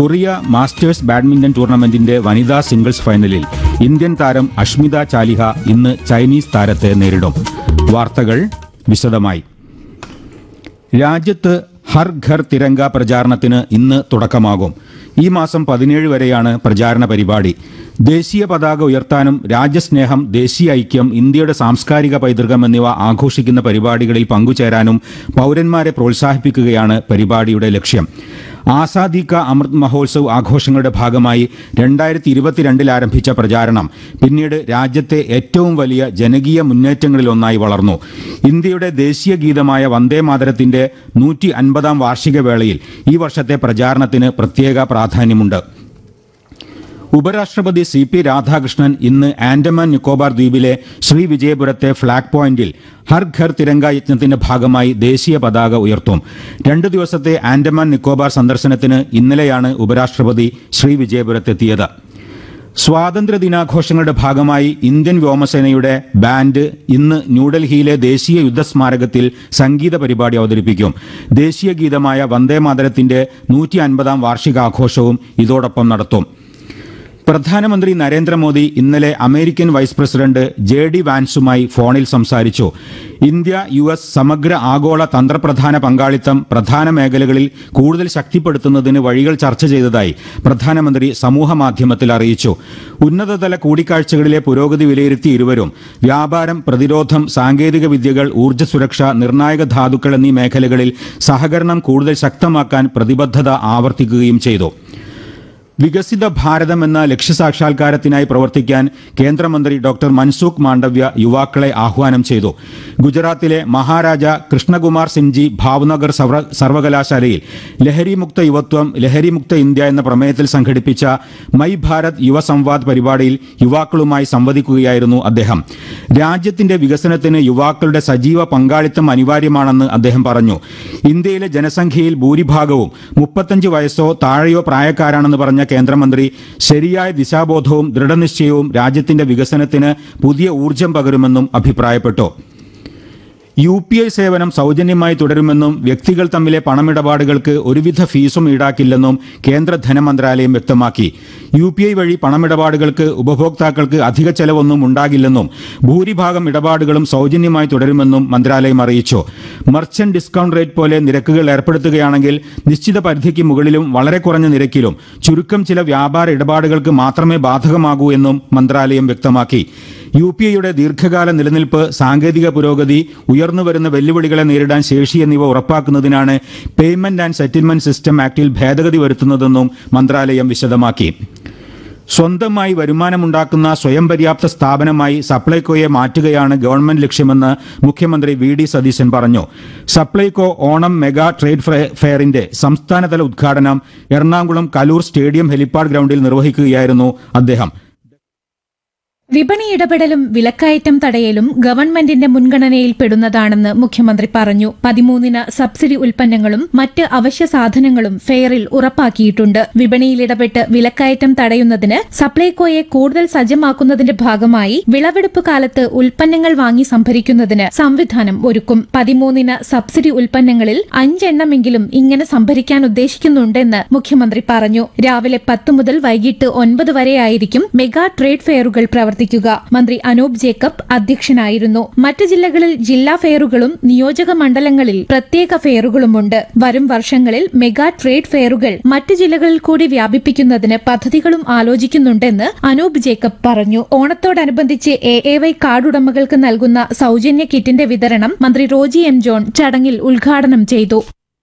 Korea masters badminton ടൂർണമെന്റിന്റെ വനിതാ singles ഫൈനലിൽ Indian താരം അഷ്മിത ചാലിഹ ഇന്ന് ചൈനീസ് താരത്തെ നേരിടും വാർത്തകൾ വിശദമായി രാജ്യത്ത് ഹർ ഘർ തിരങ്ക പ്രചാരണത്തിന് ഇന്ന് തുടക്കമാകും ഈ മാസം പതിനേഴ് വരെയാണ് പ്രചാരണ പരിപാടി ദേശീയ പതാക ഉയർത്താനും രാജ്യസ്നേഹം ദേശീയ ഐക്യം ഇന്ത്യയുടെ സാംസ്കാരിക പൈതൃകം എന്നിവ ആഘോഷിക്കുന്ന പരിപാടികളിൽ പങ്കുചേരാനും പൗരന്മാരെ പ്രോത്സാഹിപ്പിക്കുകയാണ് പരിപാടിയുടെ ലക്ഷ്യം ആസാദി കാ അമൃത് മഹോത്സവ് ആഘോഷങ്ങളുടെ ഭാഗമായി രണ്ടായിരത്തി ഇരുപത്തിരണ്ടിൽ ആരംഭിച്ച പ്രചാരണം പിന്നീട് രാജ്യത്തെ ഏറ്റവും വലിയ ജനകീയ മുന്നേറ്റങ്ങളിലൊന്നായി വളർന്നു ഇന്ത്യയുടെ ദേശീയ ഗീതമായ വന്ദേ മാതരത്തിന്റെ നൂറ്റി അൻപതാം വാർഷിക വേളയിൽ ഈ വർഷത്തെ പ്രചാരണത്തിന് പ്രത്യേക പ്രാധാന്യമുണ്ട് ഉപരാഷ്ട്രപതി സി പി രാധാകൃഷ്ണൻ ഇന്ന് ആൻഡമാൻ നിക്കോബാർ ദ്വീപിലെ ശ്രീവിജയപുരത്തെ ഫ്ളാഗ് പോയിന്റിൽ ഹർ ഘർ തിരങ്ക യജ്ഞത്തിന്റെ ഭാഗമായി ദേശീയ പതാക ഉയർത്തും രണ്ടു ദിവസത്തെ ആൻഡമാൻ നിക്കോബാർ സന്ദർശനത്തിന് ഇന്നലെയാണ് ഉപരാഷ്ട്രപതി ശ്രീവിജയപുരത്തെത്തിയത് സ്വാതന്ത്ര്യ ദിനാഘോഷങ്ങളുടെ ഭാഗമായി ഇന്ത്യൻ വ്യോമസേനയുടെ ബാൻഡ് ഇന്ന് ന്യൂഡൽഹിയിലെ ദേശീയ യുദ്ധസ്മാരകത്തിൽ സംഗീത പരിപാടി അവതരിപ്പിക്കും ദേശീയ ഗീതമായ വന്ദേ മാതരത്തിന്റെ നൂറ്റി അൻപതാം വാർഷികാഘോഷവും ഇതോടൊപ്പം നടത്തും പ്രധാനമന്ത്രി നരേന്ദ്രമോദി ഇന്നലെ American vice president J D വാൻസുമായി ഫോണിൽ സംസാരിച്ചു ഇന്ത്യ യു എസ് സമഗ്ര ആഗോള തന്ത്രപ്രധാന പങ്കാളിത്തം പ്രധാന മേഖലകളിൽ കൂടുതൽ ശക്തിപ്പെടുത്തുന്നതിന് വഴികൾ ചർച്ച ചെയ്തതായി പ്രധാനമന്ത്രി സമൂഹമാധ്യമത്തിൽ അറിയിച്ചു ഉന്നതതല കൂടിക്കാഴ്ചകളിലെ പുരോഗതി വിലയിരുത്തി ഇരുവരും വ്യാപാരം പ്രതിരോധം സാങ്കേതിക വിദ്യകൾ ഊർജ്ജ സുരക്ഷ നിർണായക ധാതുക്കൾ എന്നീ മേഖലകളിൽ സഹകരണം കൂടുതൽ ശക്തമാക്കാൻ പ്രതിബദ്ധത ആവർത്തിക്കുകയും ചെയ്തു വികസിത ഭാരതം എന്ന ലക്ഷ്യസാക്ഷാത്കാരത്തിനായി പ്രവർത്തിക്കാൻ കേന്ദ്രമന്ത്രി ഡോക്ടർ മൻസൂഖ് മാണ്ഡവ്യ യുവാക്കളെ ആഹ്വാനം ചെയ്തു ഗുജറാത്തിലെ മഹാരാജ കൃഷ്ണകുമാർ സിംജി ഭാവ്നഗർ സർവ- സർവകലാശാലയിൽ ലഹരിമുക്ത യുവത്വം ലഹരിമുക്ത ഇന്ത്യ എന്ന പ്രമേയത്തിൽ സംഘടിപ്പിച്ച മൈ ഭാരത് യുവ സംവാദ് പരിപാടിയിൽ യുവാക്കളുമായി സംവദിക്കുകയായിരുന്നു അദ്ദേഹം രാജ്യത്തിന്റെ വികസനത്തിന് യുവാക്കളുടെ സജീവ പങ്കാളിത്തം അനിവാര്യമാണെന്ന് അദ്ദേഹം പറഞ്ഞു ഇന്ത്യയിലെ ജനസംഖ്യയിൽ ഭൂരിഭാഗവും മുപ്പത്തഞ്ച് വയസ്സോ താഴെയോ പ്രായക്കാരാണെന്ന് പറഞ്ഞ കേന്ദ്രമന്ത്രി ശരിയായ ദിശാബോധവും ദൃഢനിശ്ചയവും രാജ്യത്തിന്റെ വികസനത്തിന് പുതിയ ഊർജം പകരുമെന്നും അഭിപ്രായപ്പെട്ടു യു പി ഐ സേവനം സൗജന്യമായി തുടരുമെന്നും വ്യക്തികൾ തമ്മിലെ പണമിടപാടുകൾക്ക് ഒരുവിധ ഫീസും ഈടാക്കില്ലെന്നും കേന്ദ്ര ധനമന്ത്രാലയം വ്യക്തമാക്കി യു പി ഐ വഴി പണമിടപാടുകൾക്ക് ഉപഭോക്താക്കൾക്ക് അധിക ചെലവൊന്നും ഉണ്ടാകില്ലെന്നും ഭൂരിഭാഗം ഇടപാടുകളും സൗജന്യമായി തുടരുമെന്നും മന്ത്രാലയം അറിയിച്ചു മർച്ചന്റ് ഡിസ്കൌണ്ട് റേറ്റ് പോലെ നിരക്കുകൾ ഏർപ്പെടുത്തുകയാണെങ്കിൽ നിശ്ചിത പരിധിക്ക് മുകളിലും വളരെ കുറഞ്ഞ നിരക്കിലും ചുരുക്കം ചില വ്യാപാര ഇടപാടുകൾക്ക് മാത്രമേ ബാധകമാകൂ എന്നും മന്ത്രാലയം വ്യക്തമാക്കി യു പി ഐയുടെ ദീർഘകാല നിലനിൽപ്പ് സാങ്കേതിക പുരോഗതി ഉയർന്നുവരുന്ന വെല്ലുവിളികളെ നേരിടാൻ ശേഷി എന്നിവ ഉറപ്പാക്കുന്നതിനാണ് പേയ്മെന്റ് ആൻഡ് സെറ്റിൽമെന്റ് സിസ്റ്റം ആക്ടിൽ ഭേദഗതി വരുത്തുന്നതെന്നും മന്ത്രാലയം വിശദമാക്കി സ്വന്തമായി വരുമാനമുണ്ടാക്കുന്ന സ്വയം പര്യാപ്ത സ്ഥാപനമായി സപ്ലൈകോയെ മാറ്റുകയാണ് ഗവൺമെന്റ് ലക്ഷ്യമെന്ന് മുഖ്യമന്ത്രി വി ഡി സതീശൻ പറഞ്ഞു സപ്ലൈകോ ഓണം മെഗാ ട്രേഡ് ഫെ- ഫെയറിന്റെ സംസ്ഥാനതല ഉദ്ഘാടനം എറണാകുളം കലൂർ സ്റ്റേഡിയം ഹെലിപ്പാഡ് ഗ്രൌണ്ടിൽ നിർവഹിക്കുകയായിരുന്നു അദ്ദേഹം വിപണി ഇടപെടലും വിലക്കയറ്റം തടയലും ഗവൺമെന്റിന്റെ മുൻഗണനയിൽ പെടുന്നതാണെന്ന് മുഖ്യമന്ത്രി പറഞ്ഞു പതിമൂന്നിന് സബ്സിഡി ഉൽപ്പന്നങ്ങളും മറ്റ് അവശ്യ സാധനങ്ങളും ഫെയറിൽ ഉറപ്പാക്കിയിട്ടുണ്ട് വിപണിയിൽ ഇടപെട്ട് വിലക്കയറ്റം തടയുന്നതിന് സപ്ലൈകോയെ കൂടുതൽ സജ്ജമാക്കുന്നതിന്റെ ഭാഗമായി വിളവെടുപ്പ് കാലത്ത് ഉൽപ്പന്നങ്ങൾ വാങ്ങി സംഭരിക്കുന്നതിന് സംവിധാനം ഒരുക്കും പതിമൂന്നിന് സബ്സിഡി ഉൽപ്പന്നങ്ങളിൽ അഞ്ചെണ്ണമെങ്കിലും ഇങ്ങനെ സംഭരിക്കാൻ ഉദ്ദേശിക്കുന്നുണ്ടെന്ന് മുഖ്യമന്ത്രി പറഞ്ഞു രാവിലെ പത്ത് മുതൽ വൈകിട്ട് ഒൻപത് വരെയായിരിക്കും മെഗാ ട്രേഡ് ഫെയറുകൾ പ്രവർത്തിക്കുക മന്ത്രി അനൂപ് ജേക്കബ് അധ്യക്ഷനായിരുന്നു മറ്റ് ജില്ലകളിൽ ജില്ലാ ഫെയറുകളും നിയോജക മണ്ഡലങ്ങളിൽ പ്രത്യേക ഫെയറുകളുമുണ്ട് വരും വർഷങ്ങളിൽ മെഗാ ട്രേഡ് ഫെയറുകൾ മറ്റ് ജില്ലകളിൽ കൂടി വ്യാപിപ്പിക്കുന്നതിന് പദ്ധതികളും ആലോചിക്കുന്നുണ്ടെന്ന് അനൂപ് ജേക്കബ് പറഞ്ഞു ഓണത്തോടനുബന്ധിച്ച് എ എ വൈ കാർഡ് ഉടമകൾക്ക് നൽകുന്ന സൌജന്യ കിറ്റിന്റെ വിതരണം മന്ത്രി റോജി എം ജോൺ ചടങ്ങിൽ ഉദ്ഘാടനം ചെയ്തു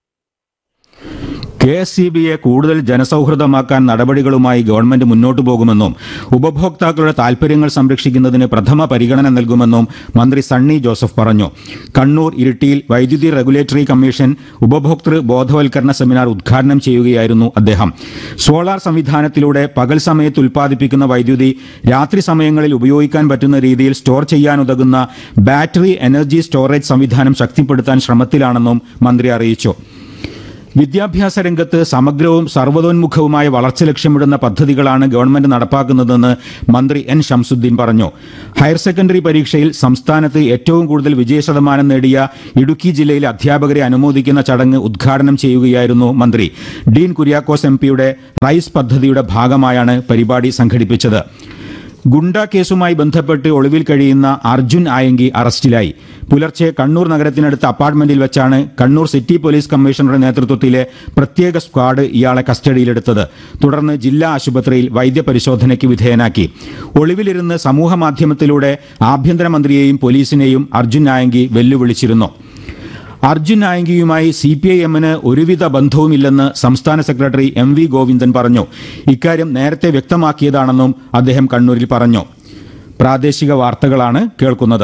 കെ എസ് സി ബിയെ കൂടുതൽ ജനസൌഹൃദമാക്കാൻ നടപടികളുമായി ഗവൺമെന്റ് മുന്നോട്ടു പോകുമെന്നും ഉപഭോക്താക്കളുടെ താൽപര്യങ്ങൾ സംരക്ഷിക്കുന്നതിന് പ്രഥമ പരിഗണന നൽകുമെന്നും മന്ത്രി സണ്ണി ജോസഫ് പറഞ്ഞു കണ്ണൂർ ഇരിട്ടിയിൽ വൈദ്യുതി റെഗുലേറ്ററി കമ്മീഷൻ ഉപഭോക്തൃ ബോധവൽക്കരണ സെമിനാർ ഉദ്ഘാടനം ചെയ്യുകയായിരുന്നു അദ്ദേഹം സോളാർ സംവിധാനത്തിലൂടെ പകൽ സമയത്ത് ഉൽപ്പാദിപ്പിക്കുന്ന വൈദ്യുതി രാത്രി സമയങ്ങളിൽ ഉപയോഗിക്കാൻ പറ്റുന്ന രീതിയിൽ സ്റ്റോർ ചെയ്യാനുതകുന്ന ബാറ്ററി എനർജി സ്റ്റോറേജ് സംവിധാനം ശക്തിപ്പെടുത്താൻ ശ്രമത്തിലാണെന്നും മന്ത്രി അറിയിച്ചു വിദ്യാഭ്യാസ രംഗത്ത് സമഗ്രവും സർവ്വതോന്മുഖവുമായ വളർച്ച ലക്ഷ്യമിടുന്ന പദ്ധതികളാണ് ഗവൺമെന്റ് നടപ്പാക്കുന്നതെന്ന് മന്ത്രി എൻ ഷംസുദ്ദീൻ പറഞ്ഞു ഹയർ സെക്കൻഡറി പരീക്ഷയിൽ സംസ്ഥാനത്ത് ഏറ്റവും കൂടുതൽ വിജയശതമാനം നേടിയ ഇടുക്കി ജില്ലയിലെ അധ്യാപകരെ അനുമോദിക്കുന്ന ചടങ്ങ് ഉദ്ഘാടനം ചെയ്യുകയായിരുന്നു മന്ത്രി ഡീൻ കുര്യാക്കോസ് എം പിയുടെ റൈസ് പദ്ധതിയുടെ ഭാഗമായാണ് പരിപാടി സംഘടിപ്പിച്ചത് ഗുണ്ട കേസുമായി ബന്ധപ്പെട്ട് ഒളിവിൽ കഴിയുന്ന അർജുൻ ആയങ്കി അറസ്റ്റിലായി പുലർച്ചെ കണ്ണൂർ നഗരത്തിനടുത്ത അപ്പാർട്ട്മെന്റിൽ വെച്ചാണ് കണ്ണൂർ സിറ്റി പോലീസ് കമ്മീഷണറുടെ നേതൃത്വത്തിലെ പ്രത്യേക സ്ക്വാഡ് ഇയാളെ കസ്റ്റഡിയിലെടുത്തത് തുടർന്ന് ജില്ലാ ആശുപത്രിയിൽ വൈദ്യപരിശോധനയ്ക്ക് വിധേയനാക്കി ഒളിവിലിരുന്ന് സമൂഹമാധ്യമത്തിലൂടെ ആഭ്യന്തരമന്ത്രിയെയും പോലീസിനെയും അർജുൻ ആയങ്കി വെല്ലുവിളിച്ചിരുന്നു അർജുൻ നായങ്കിയുമായി സി പി ഐ എമ്മിന് ഒരുവിധ ബന്ധവുമില്ലെന്ന് സംസ്ഥാന സെക്രട്ടറി എം വി ഗോവിന്ദൻ പറഞ്ഞു ഇക്കാര്യം നേരത്തെ വ്യക്തമാക്കിയതാണെന്നും അദ്ദേഹം കണ്ണൂരിൽ പറഞ്ഞു പ്രാദേശിക വാർത്തകളാണ് കേൾക്കുന്നത്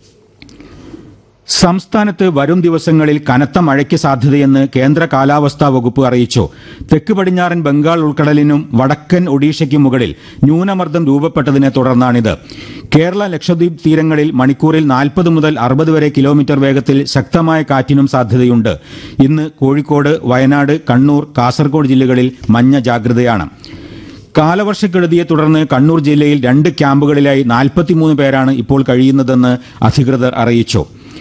സംസ്ഥാനത്ത് വരും ദിവസങ്ങളിൽ കനത്ത മഴയ്ക്ക് സാധ്യതയെന്ന് കേന്ദ്ര കാലാവസ്ഥാ വകുപ്പ് അറിയിച്ചു തെക്ക് പടിഞ്ഞാറൻ ബംഗാൾ ഉൾക്കടലിനും വടക്കൻ ഒഡീഷയ്ക്കും മുകളിൽ ന്യൂനമർദ്ദം രൂപപ്പെട്ടതിനെ തുടർന്നാണിത് കേരള ലക്ഷദ്വീപ് തീരങ്ങളിൽ മണിക്കൂറിൽ നാൽപ്പത് മുതൽ അറുപത് വരെ കിലോമീറ്റർ വേഗത്തിൽ ശക്തമായ കാറ്റിനും സാധ്യതയുണ്ട് ഇന്ന് കോഴിക്കോട് വയനാട് കണ്ണൂർ കാസർഗോഡ് ജില്ലകളിൽ മഞ്ഞ ജാഗ്രതയാണ് കാലവർഷക്കെടുതിയെ തുടർന്ന് കണ്ണൂർ ജില്ലയിൽ രണ്ട് ക്യാമ്പുകളിലായി നാൽപ്പത്തിമൂന്ന് പേരാണ് ഇപ്പോൾ കഴിയുന്നതെന്ന് അധികൃതർ അറിയിച്ചു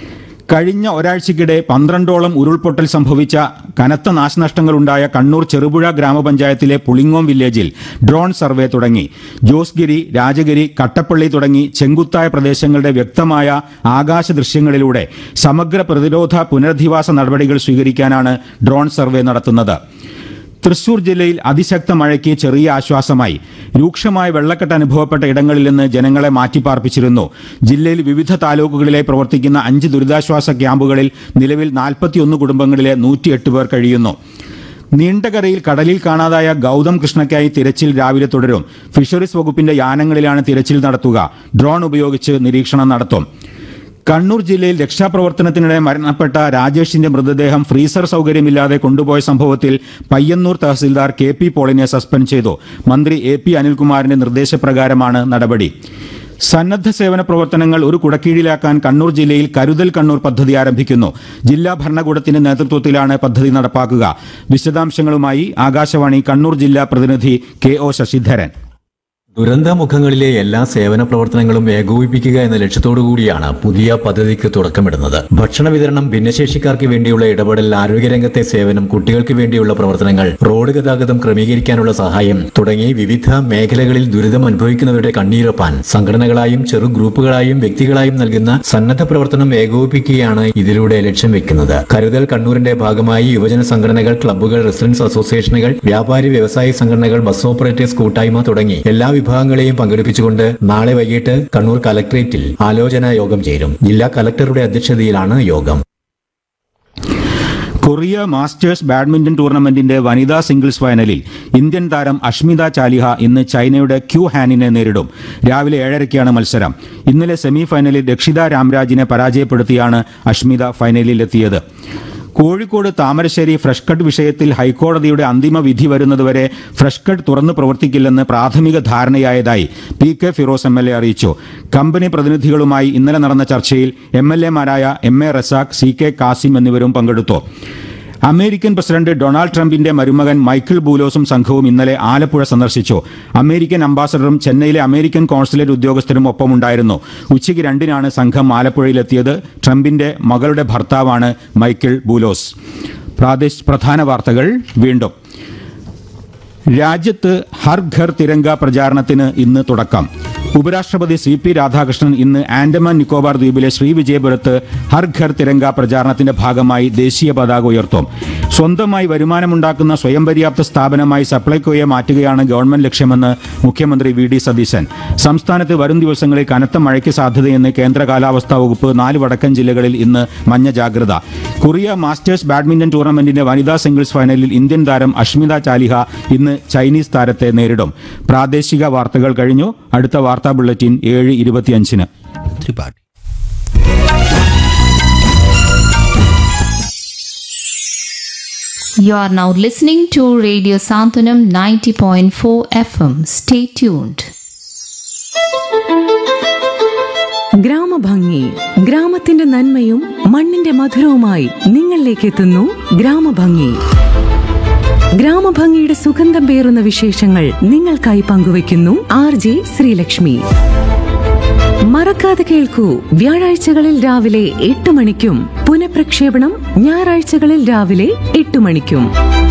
കഴിഞ്ഞ ഒരാഴ്ചക്കിടെ പന്ത്രണ്ടോളം ഉരുൾപൊട്ടൽ സംഭവിച്ച കനത്ത നാശനഷ്ടങ്ങളുണ്ടായ കണ്ണൂർ ചെറുപുഴ ഗ്രാമപഞ്ചായത്തിലെ പുളിങ്ങോം വില്ലേജിൽ ഡ്രോൺ സർവേ തുടങ്ങി ജോസ്ഗിരി രാജഗിരി കട്ടപ്പള്ളി തുടങ്ങി ചെങ്കുത്തായ പ്രദേശങ്ങളുടെ വ്യക്തമായ ആകാശ ദൃശ്യങ്ങളിലൂടെ സമഗ്ര പ്രതിരോധ പുനരധിവാസ നടപടികൾ സ്വീകരിക്കാനാണ് ഡ്രോൺ സർവേ നടത്തുന്നത് തൃശൂർ ജില്ലയിൽ അതിശക്ത മഴയ്ക്ക് ചെറിയ ആശ്വാസമായി രൂക്ഷമായ വെള്ളക്കെട്ട് അനുഭവപ്പെട്ട ഇടങ്ങളിൽ നിന്ന് ജനങ്ങളെ മാറ്റിപ്പാർപ്പിച്ചിരുന്നു ജില്ലയിൽ വിവിധ താലൂക്കുകളിലായി പ്രവർത്തിക്കുന്ന അഞ്ച് ദുരിതാശ്വാസ ക്യാമ്പുകളിൽ നിലവിൽ നാൽപ്പത്തിയൊന്ന് കുടുംബങ്ങളിലെ നൂറ്റിയെട്ട് പേർ കഴിയുന്നു നീണ്ടകരയിൽ കടലിൽ കാണാതായ ഗൗതം കൃഷ്ണയ്ക്കായി തിരച്ചിൽ രാവിലെ തുടരും ഫിഷറീസ് വകുപ്പിന്റെ യാനങ്ങളിലാണ് തിരച്ചിൽ നടത്തുക ഡ്രോൺ ഉപയോഗിച്ച് നിരീക്ഷണം നടത്തും കണ്ണൂർ ജില്ലയിൽ രക്ഷാപ്രവർത്തനത്തിനിടെ മരണപ്പെട്ട രാജേഷിന്റെ മൃതദേഹം ഫ്രീസർ സൗകര്യമില്ലാതെ കൊണ്ടുപോയ സംഭവത്തിൽ പയ്യന്നൂർ തഹസിൽദാർ കെ പി പോളിനെ സസ്പെൻഡ് ചെയ്തു മന്ത്രി എ പി അനിൽകുമാറിന്റെ നിർദ്ദേശപ്രകാരമാണ് നടപടി സന്നദ്ധ സേവന പ്രവർത്തനങ്ങൾ ഒരു കുടക്കീഴിലാക്കാൻ കണ്ണൂർ ജില്ലയിൽ കരുതൽ കണ്ണൂർ പദ്ധതി ആരംഭിക്കുന്നു ജില്ലാ ഭരണകൂടത്തിന്റെ നേതൃത്വത്തിലാണ് പദ്ധതി നടപ്പാക്കുക വിശദാംശങ്ങളുമായി ആകാശവാണി കണ്ണൂർ ജില്ലാ പ്രതിനിധി കെ ഒ ശശിധരൻ ദുരന്തമുഖങ്ങളിലെ എല്ലാ സേവന പ്രവർത്തനങ്ങളും ഏകോപിപ്പിക്കുക എന്ന ലക്ഷ്യത്തോടുകൂടിയാണ് പുതിയ പദ്ധതിക്ക് തുടക്കമിടുന്നത് ഭക്ഷണ വിതരണം ഭിന്നശേഷിക്കാർക്ക് വേണ്ടിയുള്ള ഇടപെടൽ ആരോഗ്യരംഗത്തെ സേവനം കുട്ടികൾക്ക് വേണ്ടിയുള്ള പ്രവർത്തനങ്ങൾ റോഡ് ഗതാഗതം ക്രമീകരിക്കാനുള്ള സഹായം തുടങ്ങി വിവിധ മേഖലകളിൽ ദുരിതം അനുഭവിക്കുന്നവരുടെ കണ്ണീരൊപ്പാൻ സംഘടനകളായും ചെറു ഗ്രൂപ്പുകളായും വ്യക്തികളായും നൽകുന്ന സന്നദ്ധ പ്രവർത്തനം ഏകോപിപ്പിക്കുകയാണ് ഇതിലൂടെ ലക്ഷ്യം വെക്കുന്നത് കരുതൽ കണ്ണൂരിന്റെ ഭാഗമായി യുവജന സംഘടനകൾ ക്ലബ്ബുകൾ റെസിഡൻസ് അസോസിയേഷനുകൾ വ്യാപാരി വ്യവസായ സംഘടനകൾ ബസ് ഓപ്പറേറ്റേഴ്സ് കൂട്ടായ്മ തുടങ്ങി എല്ലാ വിഭാഗങ്ങളെയും പങ്കെടുപ്പിച്ചുകൊണ്ട് നാളെ വൈകിട്ട് കണ്ണൂർ കലക്ട്രേറ്റിൽ ആലോചനാ യോഗം ചേരും ജില്ലാ കലക്ടറുടെ അധ്യക്ഷതയിലാണ് യോഗം കൊറിയ മാസ്റ്റേഴ്സ് ബാഡ്മിന്റൺ ടൂർണമെന്റിന്റെ വനിതാ സിംഗിൾസ് ഫൈനലിൽ ഇന്ത്യൻ താരം അഷ്മിത ചാലിഹ ഇന്ന് ചൈനയുടെ ക്യു ഹാനിനെ നേരിടും രാവിലെ ഏഴരയ്ക്കാണ് മത്സരം ഇന്നലെ സെമി ഫൈനലിൽ രക്ഷിത രാംരാജിനെ പരാജയപ്പെടുത്തിയാണ് അഷ്മിത ഫൈനലിലെത്തിയത് കോഴിക്കോട് താമരശ്ശേരി ഫ്രഷ് കട്ട് വിഷയത്തിൽ ഹൈക്കോടതിയുടെ അന്തിമ വിധി വരുന്നതുവരെ ഫ്രഷ് കട്ട് തുറന്നു പ്രവർത്തിക്കില്ലെന്ന് പ്രാഥമിക ധാരണയായതായി P K Firoz M L A അറിയിച്ചു കമ്പനി പ്രതിനിധികളുമായി ഇന്നലെ നടന്ന ചർച്ചയിൽ എം എൽ എമാരായ M A Razak C K Kasim എന്നിവരും പങ്കെടുത്തു അമേരിക്കൻ പ്രസിഡന്റ് ഡൊണാൾഡ് ട്രംപിന്റെ മരുമകൻ മൈക്കിൾ ബൂലോസും സംഘവും ഇന്നലെ ആലപ്പുഴ സന്ദർശിച്ചു അമേരിക്കൻ അംബാസഡറും ചെന്നൈയിലെ അമേരിക്കൻ കോൺസുലേറ്റ് ഉദ്യോഗസ്ഥരും ഒപ്പമുണ്ടായിരുന്നു ഉച്ചയ്ക്ക് രണ്ടിനാണ് സംഘം ആലപ്പുഴയിലെത്തിയത് ട്രംപിന്റെ മകളുടെ ഭർത്താവാണ് മൈക്കിൾ ബൂലോസ് പ്രാദേശ് പ്രധാന വാർത്തകൾ വീണ്ടും രാജ്യത്ത് ഹർ ഘർ തിരങ്ക പ്രചാരണത്തിന് ഇന്ന് തുടക്കം ഉപരാഷ്ട്രപതി സി പി രാധാകൃഷ്ണൻ ഇന്ന് ആൻഡമാൻ നിക്കോബാർ ദ്വീപിലെ ശ്രീവിജയപുരത്ത് ഹർ ഘർ തിരങ്ക പ്രചാരണത്തിന്റെ ഭാഗമായി ദേശീയ പതാക ഉയർത്തും സ്വന്തമായി വരുമാനമുണ്ടാക്കുന്ന സ്വയം പര്യാപ്ത സ്ഥാപനമായി സപ്ലൈകോയെ മാറ്റുകയാണ് ഗവൺമെന്റ് ലക്ഷ്യമെന്ന് മുഖ്യമന്ത്രി വി ഡി സതീശൻ സംസ്ഥാനത്ത് വരും ദിവസങ്ങളിൽ കനത്ത മഴയ്ക്ക് സാധ്യതയെന്ന് കേന്ദ്ര കാലാവസ്ഥാ വകുപ്പ് നാല് വടക്കൻ ജില്ലകളിൽ ഇന്ന് മഞ്ഞ ജാഗ്രത കൊറിയ മാസ്റ്റേഴ്സ് ബാഡ്മിന്റൺ ടൂർണമെന്റിന്റെ വനിതാ സിംഗിൾസ് ഫൈനലിൽ ഇന്ത്യൻ താരം അഷ്മിത ചാലിഹ ഇന്ന് ചൈനീസ് താരത്തെ നേരിടും പ്രാദേശിക വാർത്തകൾ കഴിഞ്ഞു അടുത്ത വാർത്താ ബുള്ളറ്റിൻ ഏഴ് ഇരുപത്തിയഞ്ചിന് Tripathi You are now listening to Radio Santanam 90.4 FM. Stay tuned. ഗ്രാമഭംഗി ഗ്രാമത്തിന്റെ നന്മയും മണ്ണിന്റെ മധുരവുമായി നിങ്ങളിലേക്ക് എത്തുന്നു ഗ്രാമഭംഗി ഗ്രാമഭംഗിയുടെ സുഗന്ധം പേറുന്ന വിശേഷങ്ങൾ നിങ്ങൾക്കായി പങ്കുവയ്ക്കുന്നു ആർ ജെ ശ്രീലക്ഷ്മി മറക്കാതെ കേൾക്കൂ വ്യാഴാഴ്ചകളിൽ രാവിലെ എട്ട് മണിക്കും പുനഃപ്രക്ഷേപണം ഞായറാഴ്ചകളിൽ രാവിലെ എട്ട് മണിക്കും